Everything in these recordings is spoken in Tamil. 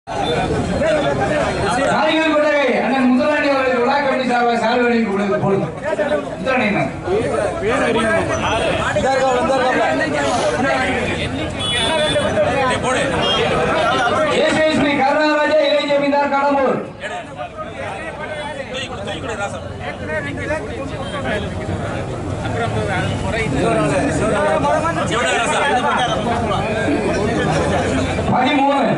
காய்கறி கொட்டகை அண்ணன் முதலாளி அவர்கள் விழா கமிட்டி சார்பாக சால்வை வழங்கி கொடுங்க போடுங்க முதலாளி அண்ணன். ஏசுஸ்ரீ கருணாராஜா இளைய ஜமீன்தார் கடம்பூர் பதிமூணு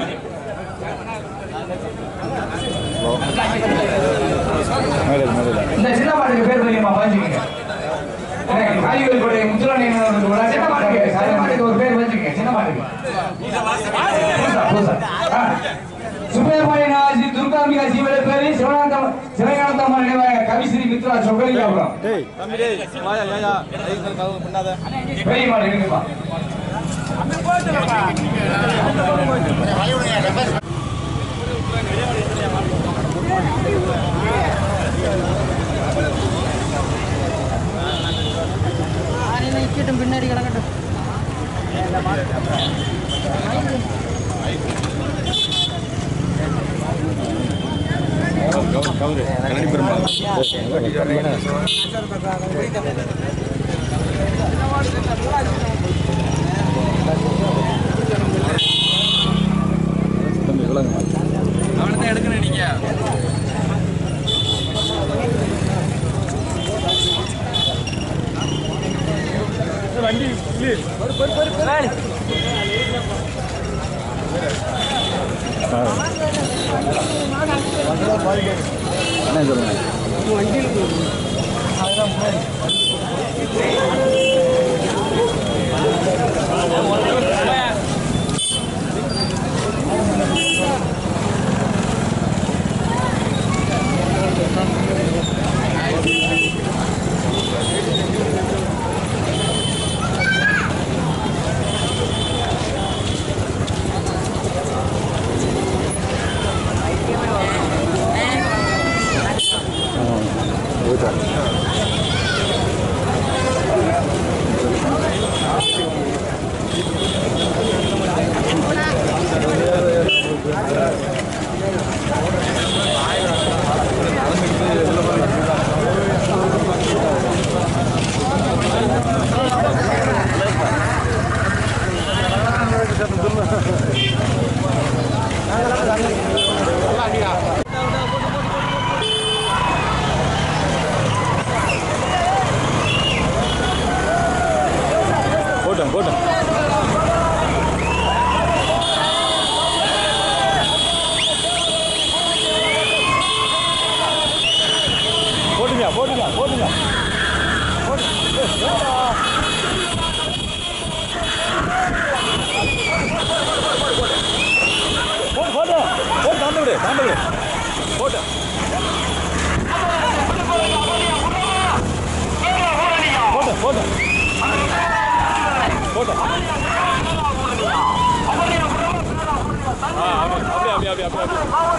இந்த சின்ன பாட்டுக்கு பேர் தெரியுமா பாஞ்சுக்கங்க காய்கறி கொடை முத்துராணி அவர்களுக்கு விழா சின்ன பாட்டுக்கு சின்ன பாட்டுக்கு ஒரு பேர் வச்சுக்கங்க சின்ன பாட்டுக்கு புதுசா, புதுசா. ஆ. சுப்பிரமணியன் ஆசி துர்காம்பிகா சீவலை பேரு சிவகாந்தம் சிவகாந்தம் நினைவாக கவிஸ்ரீ மித்ரா சொகலியாபுரம் டேய் தம்பி டேய் வாயா ஏயா ஐயங்கள் கதவு பண்ணாத பெரிய மாடு இருக்குப்பா நிக்கட்டும் பின்னாடி கிடக்கட்டும் கவுரு கண்ணடி பெருமா தம்பி விளங்க என்ன சொல்லுங்க போட்டோம் போட்டோம் போட்டுங்க போட்டுங்க போட்டுங்க போட்டு போட்டு போட்டு தாண்ட விடு தாண்ட விடு போட்டு போட்டு போட்டு போட்டு ஆ அப்படியே அப்படியே அப்படியே அப்படியே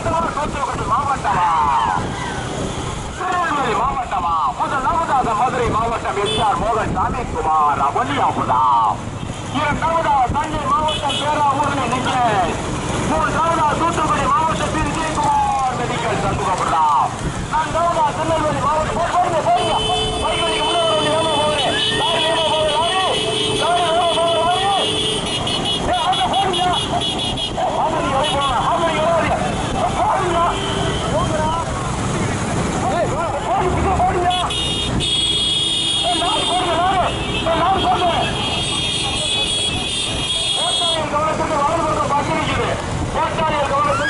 திருநெல்வேலி மாவட்டமா முதலாவதாக மதுரை மாவட்டம் எஸ்ஆர் மோகன் சாமிக்குமார் அவனியாபுதா இரண்டாவதாக தஞ்சை மாவட்டம் பேராவூர்ல நிக்கல் மூன்றாவதா தூத்துக்குடி மாவட்டத்தில் விஜயகுமார் மெடிக்கல் சண்முகபுரா நான்காவதா திருநெல்வேலி மாவட்டம் போ- போடுங்க போடுங்க பைகளுக்கு உள்ள ஒரு வண்டி வேகமா போகுது லாரி வேகமா போகுது லாரி லாரி வேகமா போகுது லாரி ஏய், அங்க போடுங்க ஏய், ஆம்பளை இறங்கி போங்க ஆம்பளை இறங்காதீங்க போடுங்க போடுங்க கவனத்துக்கு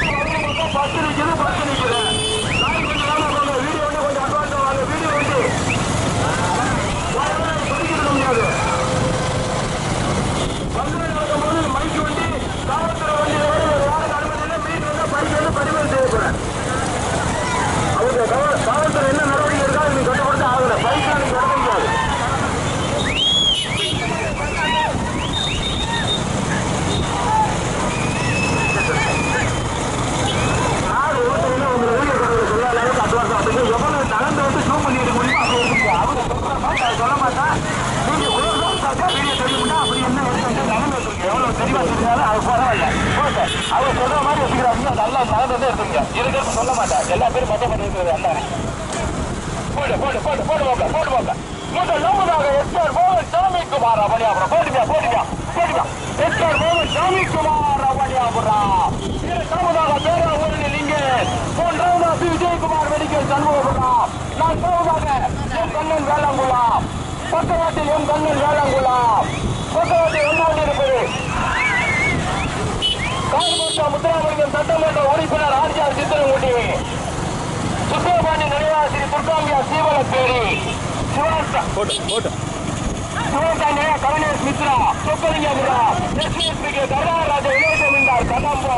மகன் வந்து எடுத்துங்க இருக்கிறது சொல்ல மாட்டேன் எல்லா பேரும் மொத்தம் பண்ணி இருக்கிறது அண்ணன் போடு போடு போடு போடு போக்க போடு போக்க முதல் நம்பதாக எஸ்ஆர் மோகன் சாமிக்குமார் அவனியாபுரம் போடுவியா போடுவியா போடுவியா எஸ்ஆர் மோகன் சாமிக்குமார் அவனியாபுரம் இரண்டாவதாக பேர ஊரில் இங்கே மூன்றாவதாக பி விஜயகுமார் மெடிக்கல் சண்முகபுரம் நான்காவதாக எம் கண்ணன் வேளாங்குளம் பக்கவாட்டில் எம் கண்ணன் வேளாங்குளம் பக்கவாட்டில் ஒன்றாவது இருப்பது கால்மோட்டா முத்துராமலிங்கம் சட்டமன்ற உறுப்பினர் ஆர்ஜிஆர் சித்திரங்குடி சுப்பிரமணிய நிலைவாசி துர்காம்பியா சீவலப்பேரி சிவாசா போட்டு போட்டு சிவகாண்டிய கருணேஷ் மித்ரா சொக்கலிங்கபுரா எஸ்பிஎஸ்பிக்கு கருணாராஜ இளையமிந்தார் கடம்பா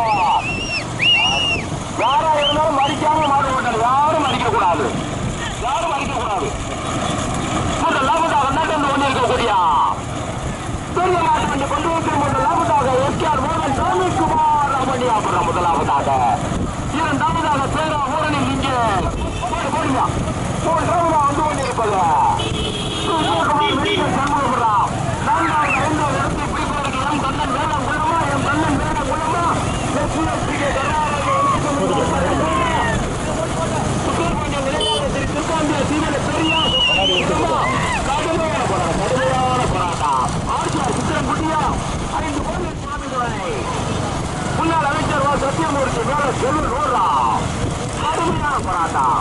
யாரா இருந்தாலும் மறிக்காம மாற மாட்டாங்க யாரும் மறிக்க கூடாது யாரும் மறிக்க கூடாது முதல் லாபத்தாக நடந்து கொண்டிருக்கக்கூடியா பெரிய மாட்டு வண்டி கொண்டு வைக்கும் முதல் லாபத்தாக எஸ்கேஆர் மோகன் சாமிக்குமார் அவனியாபுரம் முதலாவதாக இரண்டாவதாக பேரா ஊரனில் இங்கே போடு போடுங்க மூன்றாவதா வந்து கொண்டிருப்பது சுகுமார் மெடிக்கல் சண்முகபுரம் நான்காவது ஐந்தாவது இடத்தை பிடிப்பதற்கு எம் கண்ணன் வேலம் குள்ளமா எம் கண்ணன் வேலம் குள்ளமா எஸ்பிஎஸ்பிக்கு சுப்பிரமணிய நிலையாக திரு திருக்காந்திய சீவன பெரியா கடுமையான போராட்டம் கடுமையான போராட்டம் ஆட்சியார் சித்திரங்குடியா ஐந்து கோடி சுவாமிகளை முன்னாள் அமைச்சர் வா சத்தியமூர்த்தி மேல செல்வன் நூறா கடுமையான போராட்டம்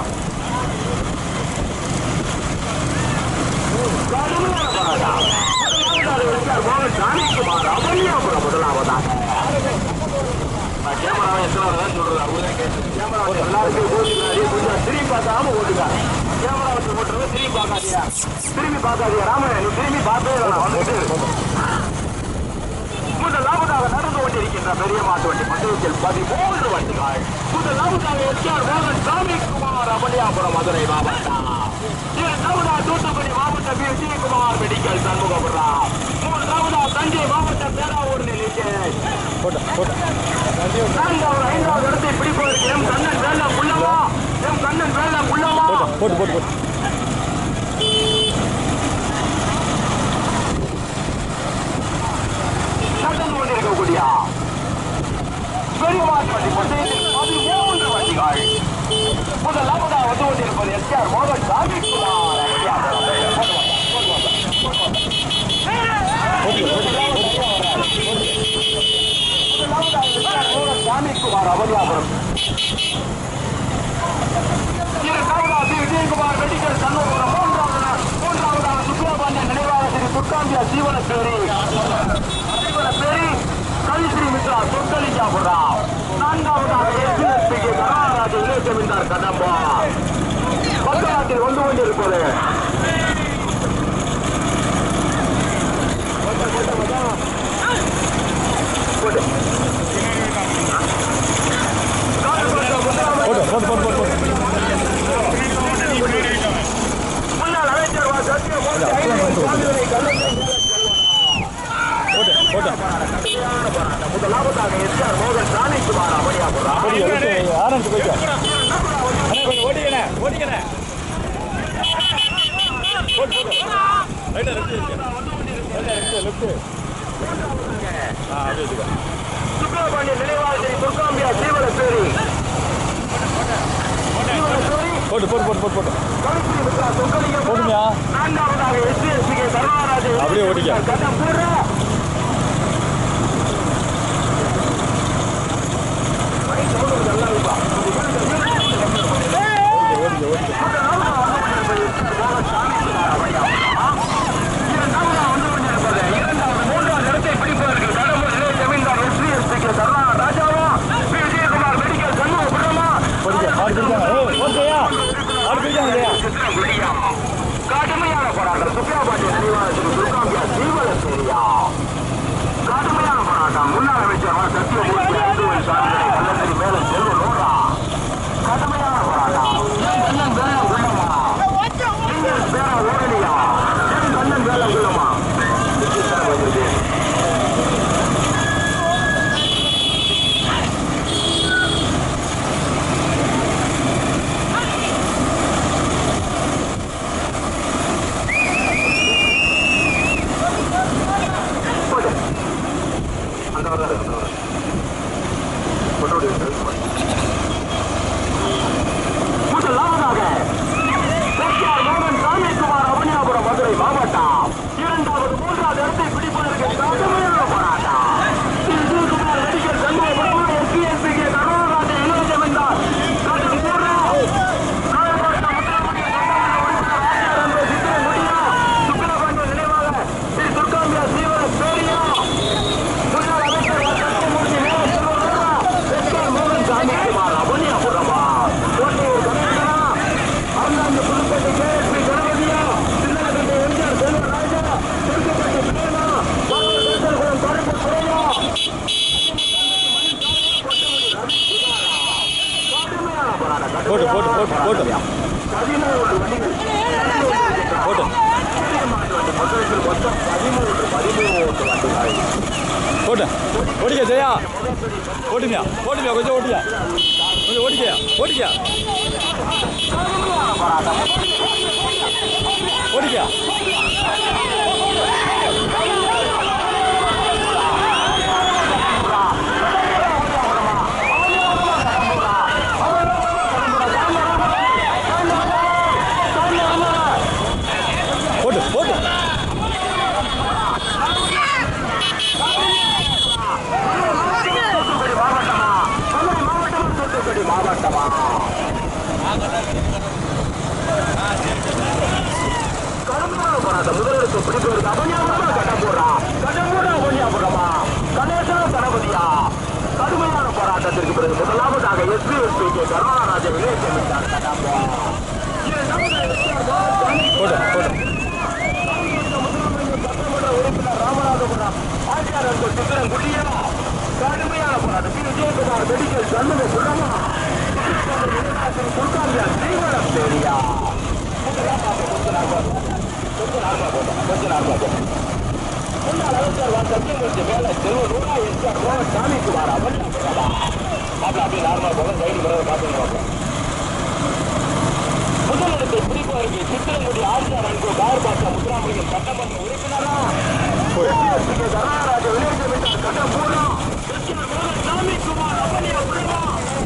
கடுமையான போராட்டம் முதலாவதாக இருக்கிறார் மோகன் சாமிக்குமார் அவனியாபுரம் முதலாவதாக கேமராவை எத்தனை தான் சொல்றது அவங்களே கேட்டு கேமரா எல்லாருக்கும் ஓடுகிறாரு கொஞ்சம் திரும்பி பார்க்காம ஓடுகிறாரு கேமரா வச்சு போட்டுறது திரும்பி பார்க்காதீங்க திரும்பி பார்க்காதீங்க ராமன் நீ திரும்பி பார்த்தே வேணாம் வந்துட்டு முதலாவதாக நடந்து கொண்டிருக்கின்ற பெரிய மாட்டு வண்டி பந்தயத்தில் பதிமூன்று வண்டிகள் முதலாவதாக எஸ்ஆர் மோகன் சாமிக்குமார் அமலியாபுரம் மதுரை மாவட்டம் இரண்டாவதா தூத்துக்குடி மாவட்டம் பி விஜயகுமார் மெடிக்கல் சண்முகபுரம் மூன்றாவதா தஞ்சை மாவட்டம் பேராவூர் நிலைக்கு போட்டு போட்டு நான்காவது ஐந்தாவது இடத்தை பிடிப்பதற்கு எம் கண்ணன் வேலம் உள்ளவா எம் கண்ணன் வேலம் உள்ளவா போட்டு போட்டு போட்டு நடந்து கொண்டிருக்கக்கூடிய பெரிய மாட்டு வண்டி பந்தயத்தில் பதிமூன்று வண்டிகள் முதலாவதாக வந்து கொண்டிருப்பது எஸ்ஆர் மோகன் சாமி குமார் சாமிக்குமார் அவனியாபுரம் இரண்டாவதாக பி. விஜயகுமார் மெடிக்கல் சண்முகபுரம் மூன்றாவதாக மூன்றாவதாக சுப்பிரமணிய நினைவாக திரு துர்காந்தியா சீவனப்பேரி சீவனப்பேரி கவிஸ்ரீ மித்ரா சொற்கலிங்காபுரம் நான்காவதாக எஸ்பிஎஸ்பிக்கு கருணாராஜ இளையமிந்தார் கடம்பா பக்கவாட்டில் வந்து கொண்டிருப்பது போட்டு போட்டு போட்டு போட்டு போட்டு முன்னாள் அமைச்சர் வா சத்தியமூர்த்தி ஐநூறு சாமிகளை கருணை போட்டு போட்டு முதலாவதாக எஸ்ஆர் மோகன் ராணிக்குமார் அமணியாபுரம் போட்டு எடுத்து ஆரம்பிச்சு போய்க்கோ அண்ணா கொஞ்சம் ஓடிக்கண்ணே ஓடிக்கண்ணே போட்டு போட்டு ரைட்டா லெஃப்ட் லெஃப்ட் லெஃப்ட் ஆ அப்படியே வச்சுக்கோ சுப்பிரமணிய நினைவாக துர்காம்பியா சீவலப்பேரி போட்டு போட்டு போட்டு போட்டு போட்டு போட்டுமியா நான்காவதாக எஸ்பிஎஸ்பிக்கு கருணாராஜ அப்படியே ஓட்டிக்க. கட்டம் பூரா ஓடிக்க ஓடிக்க மூன்றாவது இடத்தை பிடிப்பதற்கு கடம்பூர் இளைய ஜமீன்தார் எஸ்பிஎஸ்பிக்கு கருணா ராஜாவா பி. விஜயகுமார் மெடிக்கல் சண்முகபுரமா ஓடிக்க மாடு பிடிச்சாங்க ஏய் ஓகேயா மாடு பிடிச்சாங்க இல்லையா கடுமையான போராட்டம் சுப்பிரபாண்டிய நினைவாளத்தில் துர்காம்பியா ஜீவலசேரியா கடுமையான போராட்டம் முன்னாள் அமைச்சர் வா சத்தியமூர்த்தி ஐந்துவன் சாமிகளை கள்ளத்திரி மேல செல்வ நூறா கடுமையான போராட்டம் என் கண்ணன் வேலை உள்ளமா நீங்கள் பேர ஓடலியா என் கண்ணன் வேலை உள்ளமா வந்திருக்கு போட்டு போட்டு போட்டு போட்டு பதிமூன்று வண்டிகள் போட்டு மொத்தத்தில் மொத்தம் பதிமூன்று பதிமூன்று வண்டிகள் போட்டு ஓடிக்க ஜெயா ஓட்டுமியா ஓட்டுமியா கொஞ்சம் ஓட்டியா கொஞ்சம் ஓடிக்கையா ஓடிக்கையா ஓடிக்கையா போட்டு போட்டு தூத்துக்குடி மாவட்டமா மதுரை மாவட்டமா தூத்துக்குடி மாவட்டமா கடுமையான போராட்டம் முதலிடத்தை பிடிப்பதற்கு அவனியாபுரமா கடம்பூரா கடம்பூரா அவனியாபுரமா கணேசனா தளபதியா கடுமையான போராட்டத்திற்கு பிறகு முதலாவதாக எஸ்பி எஸ்பி கே கருணாராஜ விளையாட்டு கடம்பூரா போட்டு போட்டு சட்டமன்ற உறுப்பினர் ராமநாதபுரம் ஆச்சார் அன்பர் சித்திரம் குட்டியா கடுமையான போராட்டம் திரு விஜயகுமார் மெடிக்கல் சண்முக சுரமா சுல்தானியா தீவிரம் தேரியா முன்னாள் அமைச்சர் வா சத்தியமூர்த்தி மேல செல்வ நூறா எஸ்ஆர் மோகன் சாமி குமார் அவன் மாப்பிள அப்படியே நார்மலா போக கைடு பிறகு பார்த்துங்க முதலிடத்தை பிடிப்பதற்கு சித்திரங்குடி ஆர்ஜிஆர் அன்பு கார்பாட்டா முத்துராமலிங்கம் சட்டமன்ற உறுப்பினரா தர்மராஜ விளையாட்டு வீட்டார் கட்டம் பூரா சாமி குமார் அவனியா பிரபா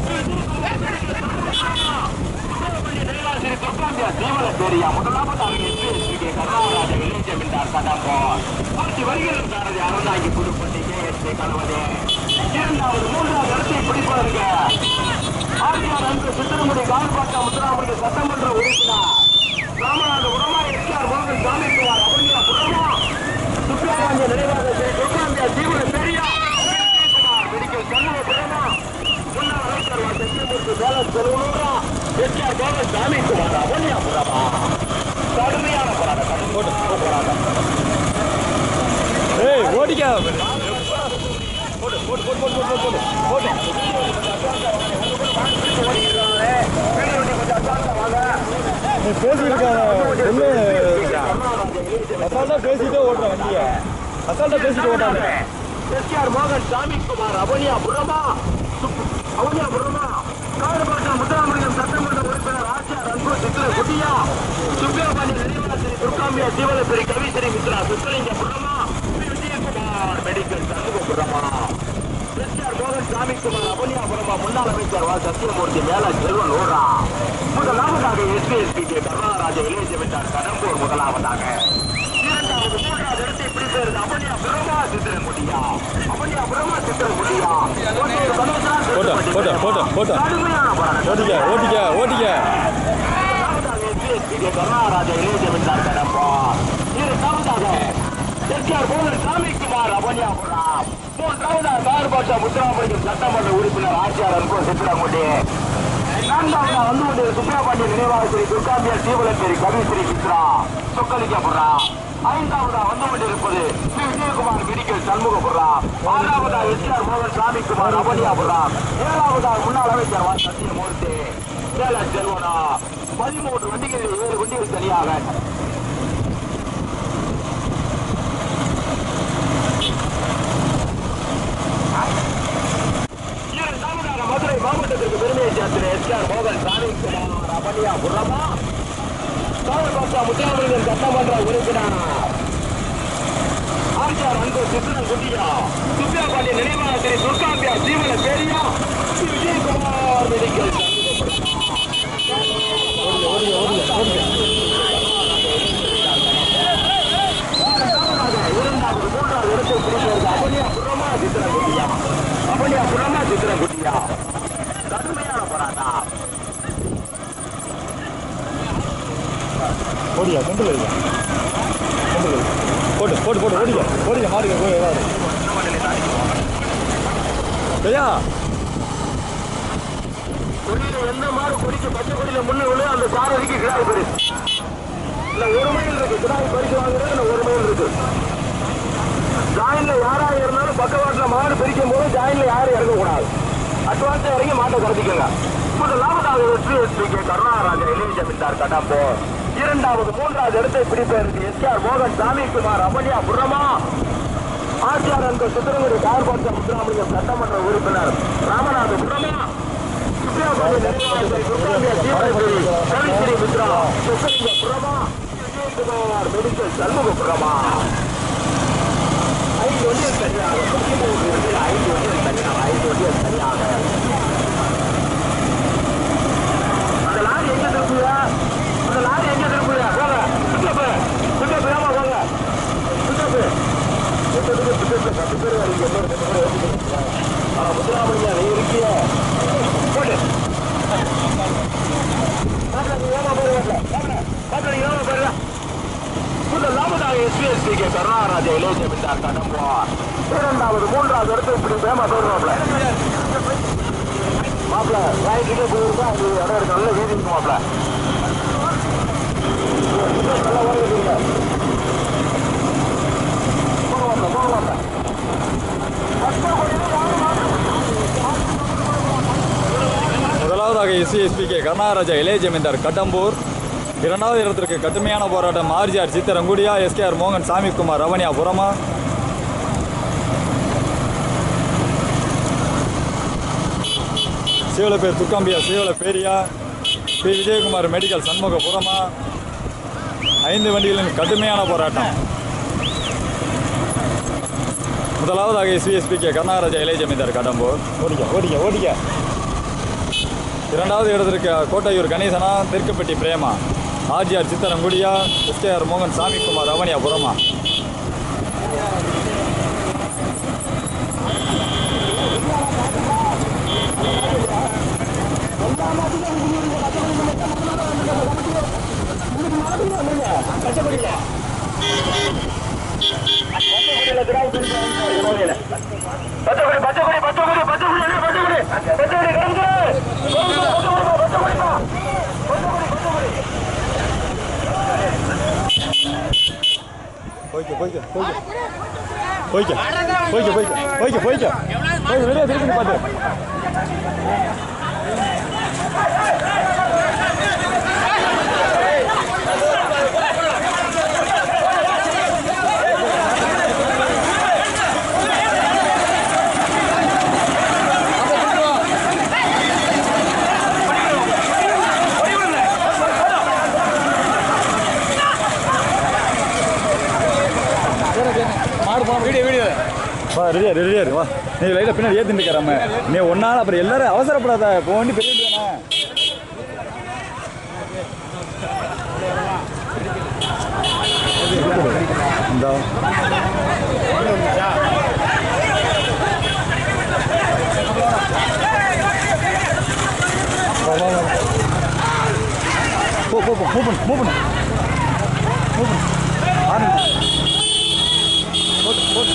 தேரியா முதலாவதாக எஸ்பிஎஸ்பிக்கு கருணாராஜ விளையாட்டு வீட்டார் கட்டம் பார்த்து வருகிறது சாரதி அருணாங்கி புதுப்பட்டி கேஎஸ்பி கணவனே இரண்டாவது மூன்றாவது இடத்தை பிடிப்பதற்கு ஆர்டிஆர் அன்பு சித்திரமுடி கால்பாட்டா முத்துராமலிங்க சட்டமன்ற உறுப்பினர் ராமநாதபுரமா எஸ்ஆர் மோகன் சாமிக்குமார் அப்படிங்கிற புறமா சுப்பிரமணிய நினைவாக ஸ்ரீ துர்காம்பியா தீவிர பெரியா விஜயகுமார் மெடிக்கல் சண்முக புறமா முன்னாள் அமைச்சர் வா சத்தியமூர்த்தி வேலை செல்வனூரா எஸ்ஆர் மோகன் சாமிக்குமார் அவனியா புறமா கடுமையான போராட்டம் போட்டு போராட்டம் ஏய் ஓடிக்க போட்டு போட்டு போட்டு போட்டு போட்டு போட்டு போட்டு நீ பேசிட்டு இருக்காங்க சொல்லு அசால்ட்டா பேசிட்டே ஓட்டுற வண்டியை அசால்ட்டா பேசிட்டு ஓட்டாங்க எஸ்ஆர் மோகன் சாமிக்குமார் அவனியா புறமா அவனியா புறமா காடுபாட்டா முத்துராமலிங்கம் சட்டமன்ற உறுப்பினர் ஆச்சார் அன்பு சித்திர குட்டியா சுப்பிரமணிய நினைவாசிரி துர்காம்பியா ஜீவனஸ்வரி கவிஸ்ரீ மித்ரா சுத்தலிங்க புறமா விஜயகுமார் மெடிக்கல் சண்முக புறமா எஸ்ஆர் மோகன் சாமிக்குமார் அவனியா புறமா முன்னாள் அமைச்சர் வா சத்தியமூர்த்தி மேல செல்வன் ஓடுறா முதலாவதாக எஸ்பிஎஸ்பி கே கருணாராஜ இளைய விட்டார் கடம்பூர் முதலாவதாக இரண்டாவது மூன்றாவது இடத்தை பிடிப்பதற்கு அவனியா பிரமா சித்திரங்குடியா அவனியா பிரமா சித்திரங்குடியா ஒன்றொரு கணவனார் போட்டு போட்டு போட்டு போட்டு கடுமையான போராட்டம் ஓட்டிக்க ஓட்டிக்க ஓட்டிக்க இரண்டாவதாக SPSP கே கருணாராஜ இளைய விட்டார் கடம்பா இரண்டாவதாக எஸ்ஆர் மோகன் சாமிக்குமார் அவனியாபுரம் மூன்றாவதாக கார்பாட்டா முத்துராமலிங்கம் சட்டமன்ற உறுப்பினர் ஆட்சியார் அன்பு சித்திரங்குடி நான்காவதா வந்து கொண்டு சுப்பிரமணிய நினைவாக ஸ்ரீ துர்காம்பியா சீவலப்பேரி கவிஸ்ரீ சித்ரா சொக்கலிங்கபுரா ஐந்தாவதா வந்து கொண்டிருப்பது ஸ்ரீ விஜயகுமார் மெடிக்கல் சண்முகபுரா ஆறாவதா எஸ்ஆர் மோகன் சாமிக்குமார் அவனியாபுரா ஏழாவதா முன்னாள் அமைச்சர் வா சத்தியமூர்த்தி சேல செல்வனா பதிமூன்று வண்டிகளில் ஏழு வண்டிகள் தனியாக இரண்டாவதாக மதுரை மாவட்டத்திற்கு பெருமையை சேர்த்த எஸ்ஆர் மோகன் சாமிக்குமார் அவனியா புறமா காவல்பாசா முத்துராமலிங்கம் சட்டமன்ற உறுப்பினர் ஆர்ஜிஆர் அன்பு சித்திரன் குட்டியா சுப்பிரபாண்டிய நினைவான திரு துர்காம்பியா ஜீவன பேரியா ஸ்ரீ விஜயகுமார் மெடிக்கல் இரண்டாவது மூன்றாவது இடத்தை பிடிப்பதற்கு அவனியா புறமா சித்திரன் குட்டியா அவனியா புறமா சித்திரன் குட்டியா கடுமையான போராட்டம் ஓடியா கொண்டு போயிருக்க கொண்டு போய் போட்டு போட்டு போட்டு ஓடிக்க ஓடிக்க மாறிக்க போய் ஏதாவது சரியா கொடியில என்ன மாறு கொடிக்கு பச்சை கொடியில முன்ன விழு அந்த சாரதிக்கு கிடாய் பரி இல்ல ஒரு மைல் இருக்கு கிடாய் பரிசு வாங்குறது இல்ல ஒரு மைல் இருக்கு ஜாயின்ல யாரா இருந்தாலும் பக்கவாட்டுல மாடு பிரிக்கும் போது ஜாயின்ல யாரும் இறங்க கூடாது அட்வான்ஸ் வரைக்கும் மாட்டை கடத்திக்கோங்க முதலாவதாக வெற்றி எஸ்பிகே கருணாராஜா இளைய ஜமீன்தார் கடம்போ இரண்டாவது மூன்றாவது இடத்தை பிடிப்பதற்கு எஸ்ஆர் மோகன் சாமிக்குமார் அமலியா புரமா ஆசியார் என்ற சுத்திரங்குடி கார்பாட்ச முத்துராமலிங்கம் சட்டமன்ற உறுப்பினர் ராமநாதபுரமா சுப்பிரமணிய நிர்வாகத்தை சுப்பிரமணிய ஜீவனபுரி கவிஸ்ரீ மித்ரா சுப்பிரமணியபுரமா விஜயகுமார் மெடிக்கல் சண்முகபுரமா ஐந்து ஒன்றியம் சரியாக முப்பத்தி மூன்று இடத்தில் ஐந்து ஒன்றியம் சரியாக ஐந்து ஒன்றியம் சரியாக அந்த லாரி எங்க திருப்புயா அந்த லாரி எங்க திருப்புயா போங்க பிக்கப்பு பிக்கப்பு ஏமா போங்க பிக்கப்பு எத்தனை பிக்கப்பு பத்து பேர் வரீங்க இன்னொரு பத்து பேர் ஏற்றிக்கிறீங்களா ஆனா முத்துராமலிங்க நீ இருக்கிய போட்டு பாப்பா, நீ ஏமா போய் வரல பாப்பா, பாப்பா, நீ ஏமா போய் வரல முதலாவதாக எஸ்பிஎஸ்பி கே கருணாராஜா இளைய ஜமீன்தார் கடம்புவார் இரண்டாவது மூன்றாவது இடத்தை இப்படி பேமா சொல்றாப்ல மாப்பிள ரைட்டுக்கே போயிருந்தா அது இடம் இருக்கு நல்ல வீதி இருக்கு மாப்பிள நல்லா ஓடிக்கிறீங்க போங்க மாப்பிள போங்க மாப்பிள முதலாவதாக எஸ்சிஎஸ்பிகே கருணாராஜா இளைய ஜமீன்தார் கடம்பூர் இரண்டாவது இடத்திற்கு கடுமையான போராட்டம் ஆர்ஜிஆர் சித்தரங்குடியா எஸ்கேஆர் மோகன் சாமிக்குமார் ரவணியா புறமா சீவலப்பேர் துக்காம்பியா சீவல பேரியா பி விஜயகுமார் மெடிக்கல் சண்முகபுரமா ஐந்து வண்டிகளின் கடுமையான போராட்டம் முதலாவதாக எஸ்விஎஸ்பிகே கருணாராஜா இளைய ஜமீன்தார் கடம்பூர் ஓடிக்க ஓடிக்க ஓடிக்க இரண்டாவது இடத்திற்கு கோட்டையூர் கணேசனா தெற்குப்பட்டி பிரேமா ஆர்ஜிஆர் சித்தரங்குடியா எஸ்கேஆர் மோகன் சாமிக்குமார் ரவணியா புறமா பச்சைக்குடி பச்சைக்குடி பச்சைக்குடி பச்சைக்குடி என்ன பச்சைக்குடி பச்சைக்குடி கிளம்பு பச்சைக்குடிப்பா போய்க்க போய்க்க போய்க்க போய்க்க போய்க்க போய்க்க போய்க்க போய்க்க போய் வெளியே திருப்பி பார்த்து மாடு போன வீடியோ வீடியோ வா ரெடியா ரெடியா இரு வா நீ லைட்டாக பின்னாடி ஏற்றிட்டு இருக்கிறாம நீ ஒன்னால அப்புறம் எல்லாரும் அவசரப்படாத இப்போ வண்டி பெரிய வண்டி தானே இந்தா வா, வா, வா. போ போ போ மூவ் பண்ணு மூவ் பண்ணு மூவ் பண்ணு ஆரம்பி போட்டு போட்டு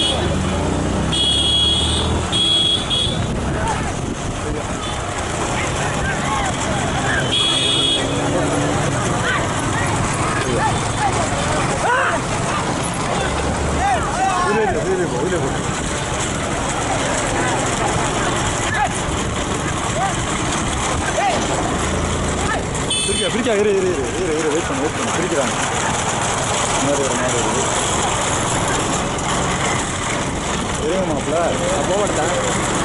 இரு, இரு, இரு, இரு, இரு, இரு. பிரிக்கா பிரிக்கா இரு இரு இரு இரு இரு வெயிட் பண்ணு வெயிட் பண்ணு பிரிக்கிறாங்க மாதிரி ஒரு மாதிரி இருக்கு இருங்க மாப்பிள்ள நான் போக மாட்டேன்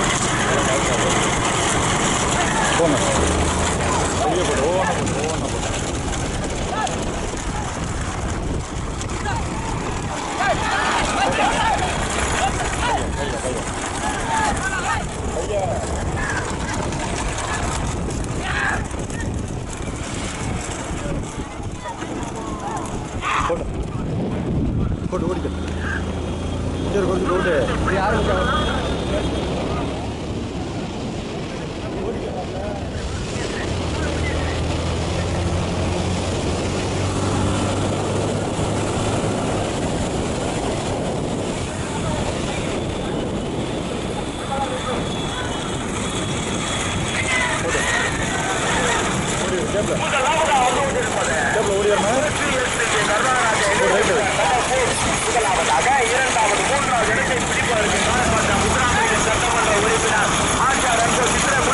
போங்க வெளியே போட்டு ஓவனா போட்டு ஓவனா போட்டு போட்டு போட்டு ஓடிக்க சரி கொஞ்சம் ஓட்டு கேப்ல ஓடிடணும் முதலாவதாக இரண்டாவது மூன்றாவது இடத்தை பிடிப்பதற்கு காரணப்பட்ட முத்துராமலிங்க சட்டமன்ற உறுப்பினர் ஆச்சார் அன்பு சித்திர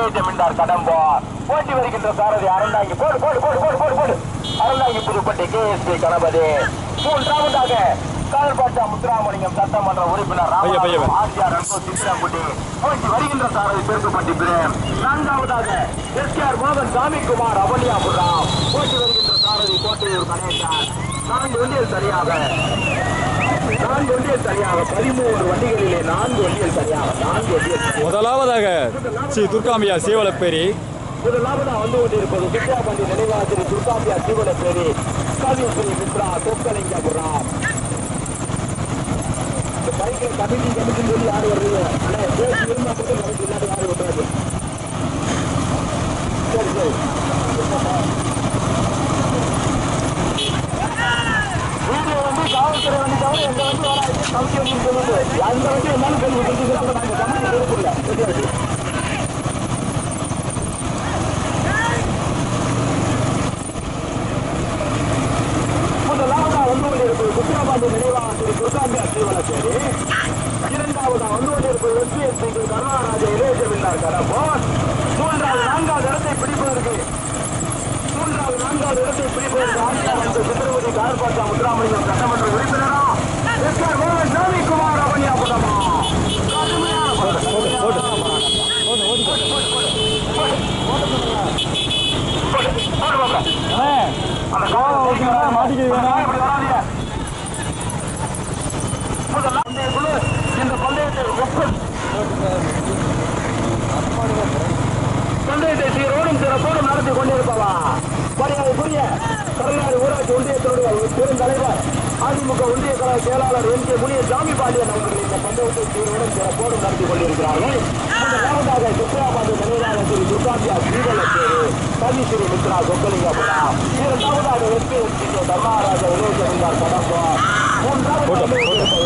இளைய ஜமீன்தார் கடம்போ போட்டி வருகின்ற சாரதி அறந்தாங்கி போடு போடு போடு போடு போடு போடு அறந்தாங்கி புதுப்பட்டி கேஎஸ்பி கணபதி மூன்றாவதாக கால்பாட்டா முத்துராமலிங்கம் சட்டமன்ற உறுப்பினர் பைய, பைய, பைய. ராமநாதபுரம் ஆர்ஜிஆர் அன்பு சித்திரங்குடி போட்டி வருகின்ற சாரதி பெருக்கப்பட்டி பிரேம் நான்காவதாக எஸ்கேஆர் மோகன் சாமிக்குமார் அவனியாபுரம் போட்டி வருகின்ற சாரதி கோட்டையூர் கணேசன் நான்கு வண்டியில் சரியாக நான்கு வண்டியில் சரியாக பதிமூன்று வண்டிகளிலே நான்கு வண்டியில் சரியாக நான்கு வண்டியில் முதலாவதாக ஸ்ரீ துர்காம்பியா சீவலப்பேரி முதலாவதா வந்து கொண்டிருப்பது வித்யாபண்டி நினைவாசிரி துர்காம்பியா சிவலப்பேரி காவியஸ்ரீ மித்ரா சொக்கலிங்கபுரம் இந்த பைக்கில் கமிட்டி கமிட்டி சொல்லி யார் வருது அண்ணே பேசி இருந்தா மட்டும் கமிட்டி இல்லாத யார் விட்டுறாது சரி சரி வீடியோ வந்து காவல்துறை வண்டி தவிர எந்த வண்டி வராது கமிட்டி வண்டி சொல்லுது எந்த வண்டி இருந்தாலும் சொல்லி விட்டுருக்கு அப்ப நாங்கள் கமிட்டி எடுக்கல முதலாவதா வந்து கொண்டிருப்பது குற்றவாளி நினைவாக திரு துர்காம்பியா சீவலச்சேரி இரண்டாவதா வந்து கொண்டிருப்பது எஸ்பிஎஸ்பிக்கு கருணாராஜ இளையஜமில்லார் கடம்போன் மூன்றாவது நான்காவது இடத்தை பிடிப்பதற்கு மூன்றாவது நான்காவது இடத்தை பிடிப்பதற்கு ஆசிரியர் வந்து சித்திரவதி கார்பாட்டா முத்துராமலிங்கம் சட்டமன்ற உறுப்பினரா எஸ் ஆர் மோகன் சாமிக்குமார் அவனியாபுரமா கடுமையான போராட்டம். போட்டு போடு, போடு பாப்பா. அந்த காலம் ஓகேங்களா? மாட்டிக்கிறீங்க இப்படி வராதீங்க. முதல்ல பந்தய குழு இந்த பந்தயத்தை ஒப்பும் பந்தயத்தை சீரோடும் சிறப்போடும் நடத்தி கொண்டிருப்பவா மரியாதைக்குரிய கருணாநிதி ஊராட்சி ஒன்றியத்தினுடைய பெருந்தலைவர் அதிமுக ஒன்றிய கழக செயலாளர் எம் கே முனிய சாமி பாண்டியன் அவர்கள் இந்த பந்தயத்தை சீரோடும் சிறப்போடும் நடத்தி கொண்டிருக்கிறார்கள் முதலாவதாக சுற்றுலாபாட்டு நினைவாக திரு துர்காம்பியா ஸ்ரீவலத்தேரு கவிஸ்ரீ மித்ரா சொக்கலிங்கபுரம் இரண்டாவதாக எஸ்பி எஸ்பி தர்மாராஜா இளையஜமீன்தார் கடம்போ மூன்றாவது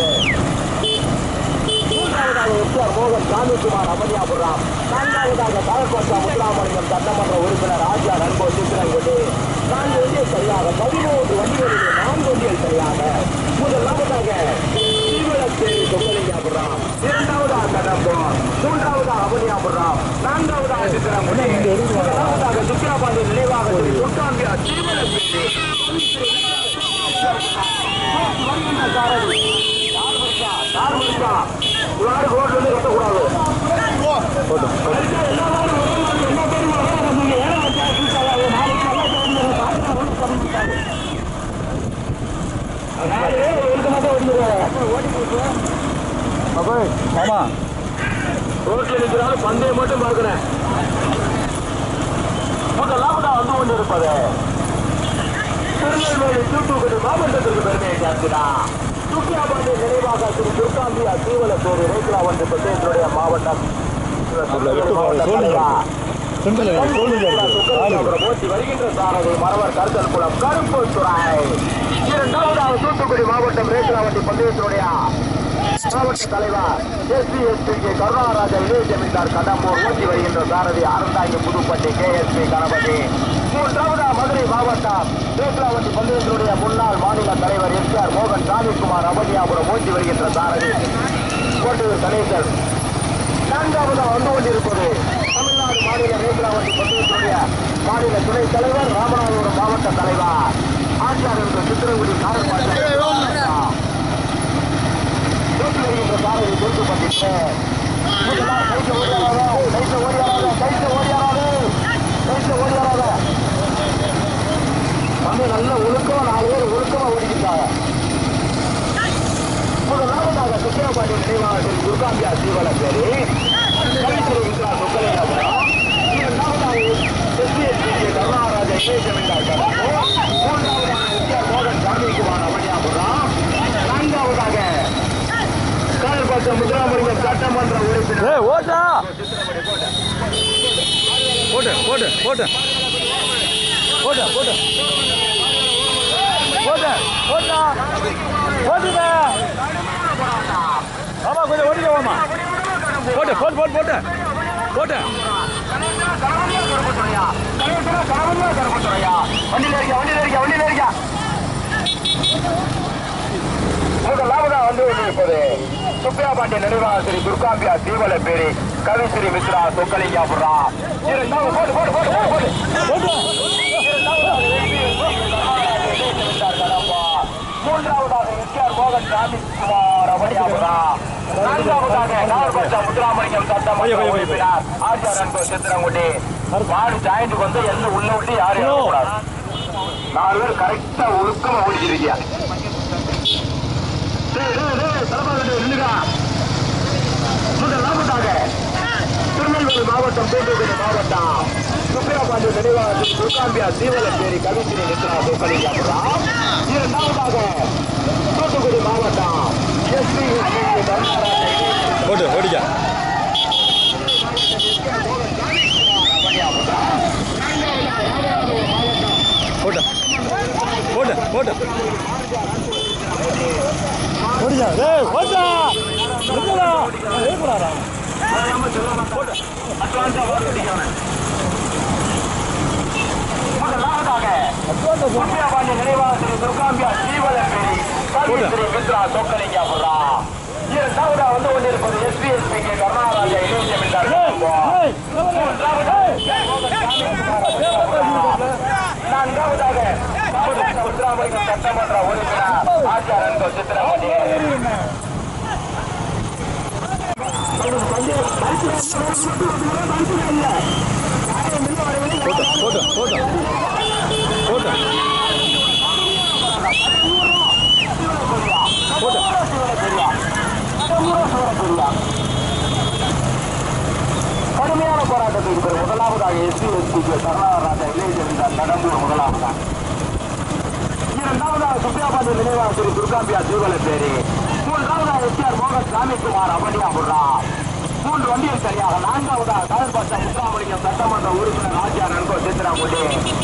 மூன்றாவதாக எஸ்ஆர் மோகன் சாமிக்குமார் அமலியாபுரம் நான்காவதாக காலக்கோட்டா முத்துராமலிங்கம் சட்டமன்ற உறுப்பினர் ஆஜா நண்போ சித்திரங்குடி நான்கு வண்டிகள் சரியாக பதிமூன்று வண்டிகளிலே நான்கு வண்டிகள் சரியாக முதலாவதாக சீவலச்சேரி சொக்கலிங்காபுரம் இரண்டாவதாக கடம்போ மூன்றாவதாக அமலியாபுரம் நான்காவதாக சித்திரங்குடி முதலாவதாக சுக்கிராபாண்டி நினைவாக திரு துர்காம்பியா சீவலச்சேரி வருகின்ற சாரதி யார் வருஷா யார் வருஷா யாரு ரோட்ல இருந்து கட்டக்கூடாது ஆமா ரோட்ல நிற்கிறாலும் பந்தயம் மட்டும் பார்க்கிறேன் முதலாவதா வந்து கொண்டு இருப்பது திருநெல்வேலி தூத்துக்குடி மாவட்டத்திற்கு பெருமையை சேர்க்கிறார் துக்கியாபாண்டி நினைவாக திரு துர்காம்பியா தீவலத்தோடு ரேக்லா ஒன்று பந்தயத்தினுடைய மாவட்டம் சென்ட்ரல் சொல்லுங்க அப்புறம் போட்டி வருகின்ற சாரதி மரவர் கருத்தல் குளம் கருப்பு துறை இரண்டாவதாக தூத்துக்குடி மாவட்டம் ரேக்கலாவட்டி பந்தயத்தினுடைய மாவட்ட தலைவர் எஸ்பி எஸ்பி கே கருணாராஜா இளைய ஜமீன்தார் கடம்பூர் ஓட்டி வருகின்ற சாரதி Aranthangi Puduppatti K S P Ganapathi மூன்றாவதா மதுரை மாவட்டம் ரேக்கலாவட்டி பந்தயத்தினுடைய முன்னாள் மாநில தலைவர் எஸ் ஆர் மோகன் சாமிக்குமார் அவனியாபுரம் ஓட்டி வருகின்ற சாரதி கோட்டையூர் கணேசன் நான்காவதா வந்து கொண்டிருப்பது தமிழ்நாடு மாநில ரேகுலாவட்டி பந்தயத்தினுடைய மாநில துணைத் தலைவர் ராமநாதபுரம் மாவட்ட தலைவர் ஆச்சார் என்ற சித்திரங்குடி பேசி வருகின்ற சாரதி கொடுக்கப்பட்டிருக்கு கைட்டு ஓடியாராத கைட்டு ஓடியாராத கைட்டு ஓடியாராத கைட்டு ஓடியாராத வந்து நல்ல ஒழுக்கமா நாலு பேர் ஒழுக்கமா ஓடிக்கிட்டாங்க முதலாவதாக சுக்கிரபாண்டி நினைவாகத்தில் துர்காம்பியா சீவலப்பேரி கவித்திரை இந்திரா சொக்கலிங்கபுரம் இரண்டாவதாக எஸ்பிஎஸ்பி கருணாராஜ இளையஜமீன்தார் கடம்பு மூன்றாவதாக எஸ்ஆர் மோகன் சாமிக்குமார் அவனியாபுரம் நான்காவதாக கால்பாக்கம் முத்துராமலிங்கம் சட்டமன்ற உறுப்பினர் ஏய் ஓட்டா போட்டு போட்டு போட்டு போட்டு போட்டு போட்டு போட்டா போட்டுங்க ஆமா கொஞ்சம் ஓடிக்க வாமா போட்டு போட்டு போட்டு போட்டு போட்டு வண்டியில இருக்க வண்டியில இருக்க வண்டியில இருக்க முதலாவதா வந்து கொண்டிருப்பது சுப்பியா பாண்டிய நினைவாக திரு துர்காம்பியா தீவல பேரி கவிஸ்ரீ மித்ரா சொக்கலிங்காபுரா இரண்டாவது போடு போடு போடு போடு போடு இரண்டாவதாக கடம்பா மூன்றாவதாக எஸ்ஆர் மோகன் சாமி குமார் அவனியாபுரா நான்காவதாக நாகர்பட்ச முத்துராமலிங்கம் சட்டம் ஐயோ, ஐயோ, ஐயோ. உறுப்பினர் ஆச்சார் அன்பு சித்திரங்குடி மாடு ஜாயிண்ட் வந்து எந்த உள்ள விட்டு யாரும் இறங்கக்கூடாது நாலு பேர் கரெக்டா ஒழுக்கமா ஓடிச்சிருக்கியா டேய், டேய், டேய், தலப்பாக்கட்டு நில்லுடா. முதலாவதாக திருநெல்வேலி மாவட்டம் தூத்துக்குடி மாவட்டம் சுப்பிரபாண்டி நினைவாளத்தில் துர்காம்பியா தீவலப்பேரி கவித்திரி நித்ரா சொக்கலிங்காபுரா இரண்டாவதாக தூத்துக்குடி மாவட்டம் எஸ்பி போட்டு ஓடிக்க போட்டு போட்டு போட்டு ஓடிக்க டேய் ஓட்டா நிறுத்தடா ஏற்படாடா முதலாவதாக சுப்பிரபாண்டி நினைவாளத்தில் துர்காம்பியா தீவலப்பேரி கவித்திரி மித்ரா சொக்கலிங்காபுரா இரண்டாவதா வந்து கொண்டிருப்பது எஸ்பிஎஸ்பி கே கருணாராஜ இளைஞர் என்றார் நான்காவதாக மாவட்ட உத்தராமலிங்கம் சட்டமன்ற உறுப்பினர் ஆச்சார் அன்பு சித்திரமணி போட்டு போட்டு போட்டு போட்டு கடுமையான போராட்டத்தில் பெறும் முதலாவதாக எஸ்பி எஸ்பி கருணாராஜா இளைஞர் கடம்பூர் முதலாவதாக இரண்டாவதாக சுப்பியாபாண்டி நினைவாக திரு துர்காம்பியா தீவலப்பேரி மூன்றாவதாக எஸ்ஆர் மோகன் சாமிக்குமார் அவனியாபுரா மூன்று வண்டியில் சரியாக நான்காவதாக கடற்பட்ட முத்துராமலிங்கம் சட்டமன்ற உறுப்பினர் ஆச்சியார் நன்கோ சித்திராமுடி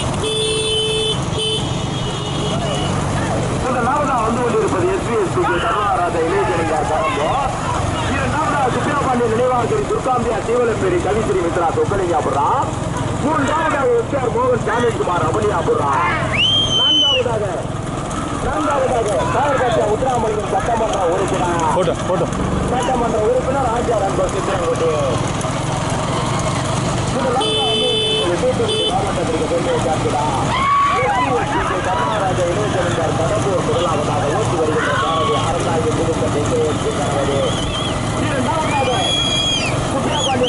முதலாவதாக வந்து கொண்டிருப்பது எஸ்பி எஸ்பி கருணாராஜா இளைஞரிங்கார் கடம்போ இரண்டாவதாக சுப்பிரபாண்டிய நினைவாக திரு துர்காம்பியா தீவலப்பேரி கவிஸ்ரீ மித்ரா சொக்கலிங்காபுரா மூன்றாவதாக எஸ்ஆர் மோகன் சாமிக்குமார் அவனியாபுரா நான்காவதாக நான்காவதாக காயற்பட்ட உத்தராமலிங்கம் சட்டமன்ற உறுப்பினர் போட்டு போட்டு சட்டமன்ற உறுப்பினர் ஆச்சார் அன்பர் சித்திரங்குடி தூத்துக்குடி மாவட்டத்திற்கு கொண்டு சேர்க்கிறார் கருணாராஜ இளைஞர் கடம்பூர் முதலாவதாக ஓட்டி வருகின்ற சாரதி அரசாங்க புதுக்கட்டை கையெழுத்து கணவரே இரண்டாவதாக குட்டியாபாண்டி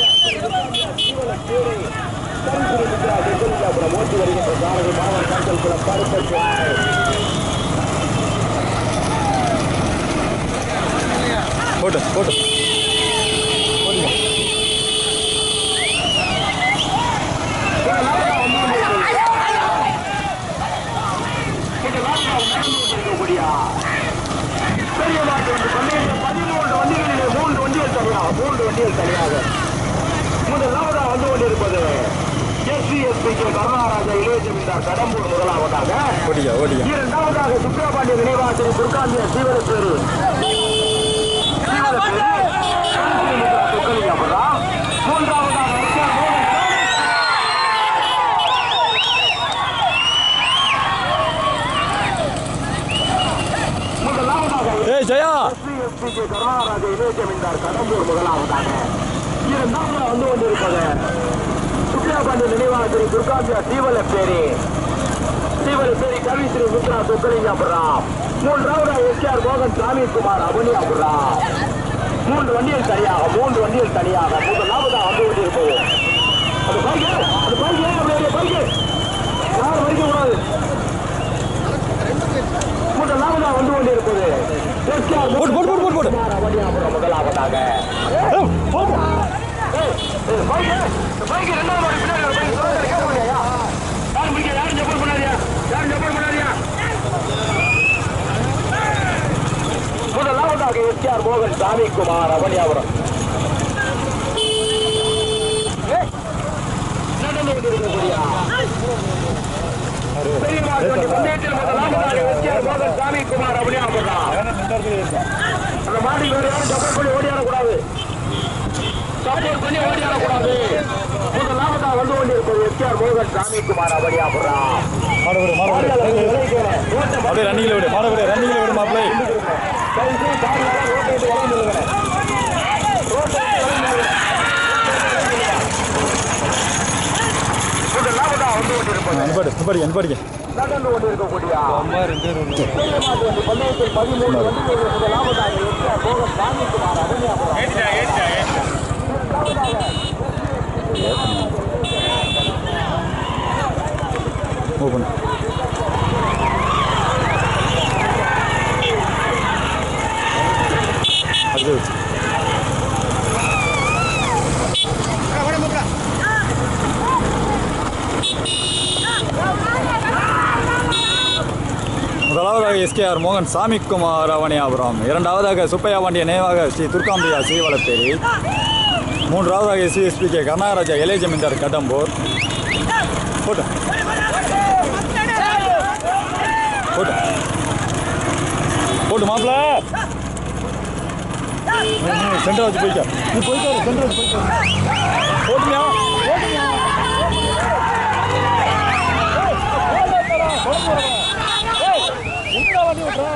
நினைவாக ஓட்டி வருகின்ற சாரதி மாவட்ட கண்கள் குளம் கருப்பை போட்டு போட்டு ஓடிக்க பெரிய மாட்டு வந்து பன்னெண்டு பதிமூன்று வண்டிகளிலே மூன்று வண்டிகள் தனியாக மூன்று வண்டிகள் தனியாக முதலாவதாக வந்து கொண்டிருப்பது எஸ்சி எஸ்பி கே கருணாராஜா இளைய ஜமீன்தார் கடம்பூர் முதலாவதாக ஓடிக்க ஓடிக்க இரண்டாவதாக சுப்பிரபாண்டிய நினைவாசிரி துர்காந்திய சீவரப்பேரு மூன்றாவதாக எஸ்ஆர் மோகன் முதலாவதாக ஏய் ஜெயா எஸ்பிஎஸ்பிக்கு கருணாராஜ இளைய ஜமீன்தார் கடம்பூர் முதலாவதாக இரண்டாவதாக வந்து கொண்டிருப்பது சுப்பிரபாண்டிய நினைவாக திரு துர்காந்தியா சீவலப்பேரி சீவலப்பேரி கவிஸ்ரீ முத்ரா சொக்கலிங்காபுரம் மூன்றாவதாக எஸ்ஆர் மோகன் சாமிக்குமார் அவனியாபுரம் மூன்று வண்டிகள் தனியாக மூன்று வண்டிகள் தனியாக முதலாவதாக வந்து கொண்டிருப்பது அது பைக்கு அது பைக்கு அப்படியே பைக்கு யாரும் வரைக்க கூடாது முதலாவதாக வந்து கொண்டிருப்பது எஸ்ஆர் போடு போடு போடு போடு போடு குமார் அவனியாபுரம் முதலாவதாக ஏய், போடு ஏய், ஏய், பைக்கு, இந்த பைக்கு ரெண்டாவது மாடி பின்னாடி ஒரு பைக்கு சொல்லுங்க, கேட்க முடியாதா? யாரும் பிடிக்க, யாரும் ஜப்பல் பண்ணாதீங்க, யாரும் ஜப்பல் பண்ணாதீங்க. முதலாவதாக எஸ்ஆர் மோகன் சாமிக்குமார் அவனியாபுரம் ஏய், நடந்து கொண்டிருக்கக்கூடிய பெரிய மாட்டு பந்தயத்தில் முதலாவதாக எஸ்ஆர் மோகன் சாமிக்குமார் அவனியாபுரம் அந்த மாடி வேறு யாரும் சப்போர்ட் பண்ணி ஓடியாடக்கூடாது சப்போர்ட் பண்ணி ஓடியாடக்கூடாது முதலாவதா வந்து கொண்டிருப்பது எஸ்ஆர் மோகன் சாமிக்குமார் அவடியாபுரா மாடு விடு மாடு விடு அப்படியே ரன்னிங்கில் விடு மாடு விடு ரன்னிங்கில் விடு மாப்பிள்ளை ரோட்டை விட்டு வந்து கொண்டிருப்பது அனுப்பாடு அனுப்பாடி அனுப்பாடிங்க நடந்து கொண்டிருக்கக்கூடிய மாட்டு வண்டி பந்தயத்தில் பதிமூணு வண்டிகள் முதலாவதாக எஸ்ஆர் மோகன் சாமிக்குமார் அவனியாபுரம் ஓப்பன் அடுத்து முதலாவதாக எஸ்கேஆர் மோகன் சாமிக்குமார் அவனியாபுரம் இரண்டாவதாக சுப்பையா பாண்டிய நினைவாக ஸ்ரீ துர்காம்பியா ஸ்ரீவளப்பேரி மூன்றாவதாக எஸ்விஎஸ்பி கே கர்நாகராஜா இளைய ஜமீன்தார் கடம்பூர் போட்டு போட்டு போட்டு மாப்பிள சென்டர் வச்சு போய்க்க நீ போய்க்க சென்டர் வச்சு போய்க்க போட்டுமியா போட்டுமியா எங்கடா வண்டி ஓட்டுற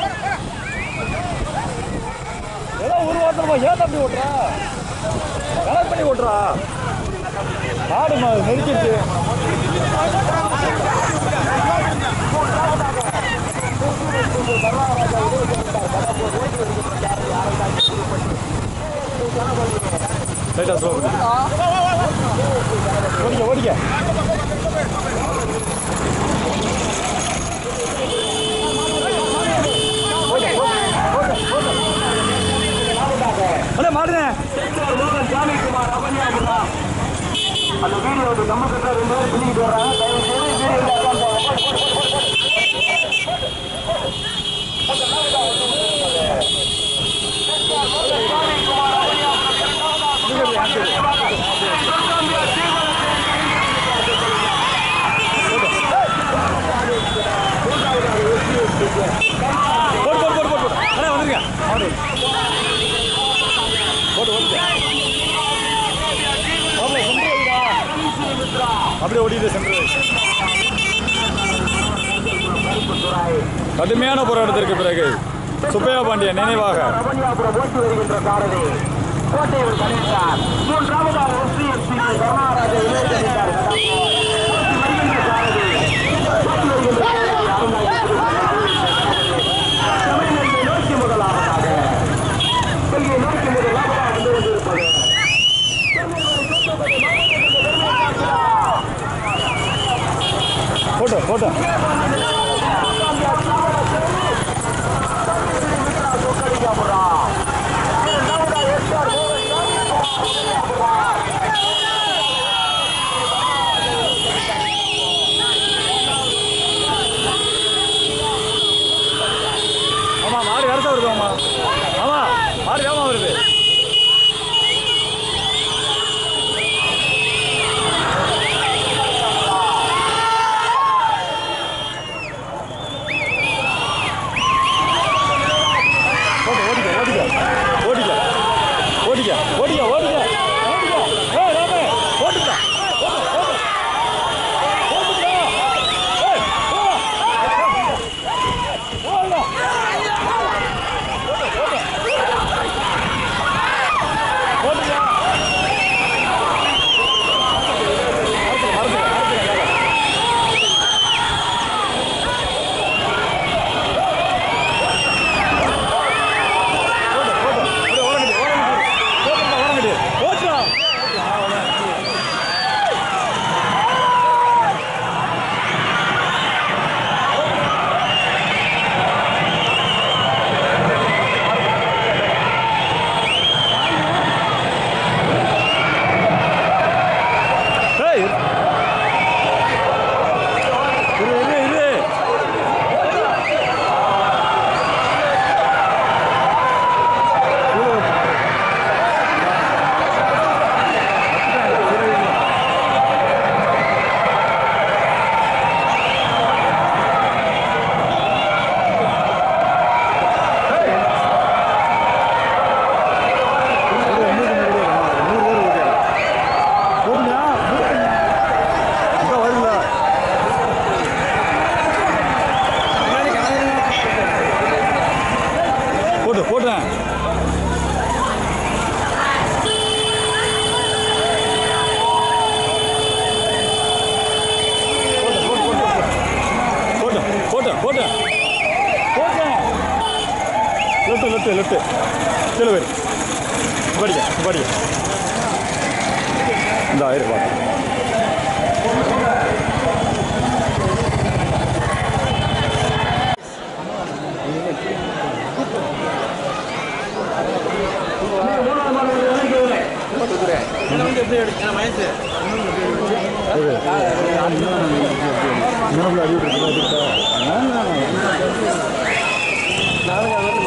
ஏதோ ஒரு வாரத்தில் ஏன் தம்பி ஓட்டுற கலெக்ட் பண்ணி ஓட்டுறா மாடு மா- நெருக்கிடுச்சு லைட்டாக ஸ்லோ ஓடிக்க ஓடிக்க அண்ணே மாடுங்க எஸ்ஆர் மோகன் சாமிக்குமார் அவனியாபுரம் அந்த வீடியோ நம்ம கிட்ட ரெண்டு பேரும் பிடிக்கிட்டு வர்றாங்க தயவு செய்து வீடியோ போடு போடு போடு போடு போடு அண்ணே வந்துருங்க மாடு போடு ஓடிக்க மாப்பிள சென்டர் வைடா அப்படியே ஓடிட்டு சென்டர் வை கடுமையான போராட்டத்திற்கு பிறகு சுப்பையா பாண்டிய நினைவாக ரமணியாபுரம் ஓட்டி வருகின்ற சாரதி கோட்டையூர் கணேசார் மூன்றாவதாக எஸ்பிஎஸ்பி கருணாராஜ இளைஞர் வருகின்ற சாரதி ஓட்டி வருகின்ற சாரதி தமிழ்நாட்டை நோக்கி முதலாவதாக கொள்கையை நோக்கி முதலாவதாக வந்து கொண்டிருப்பது போட்டோ போட்டோ ஆமா மாடு வேறதா வருது ஆமா ஆமா மாடு வேகமா வருது போட்டேன் போட்டேன் லெஃப்ட் லெஃப்ட் லெஃப்ட் கீழே போயிரு படிக்க படிக்க இந்த ஆயிரம் பார்த்து மூணாவது மாடு வந்து விலைக்கு வரல. அடி விட்டுருக்கு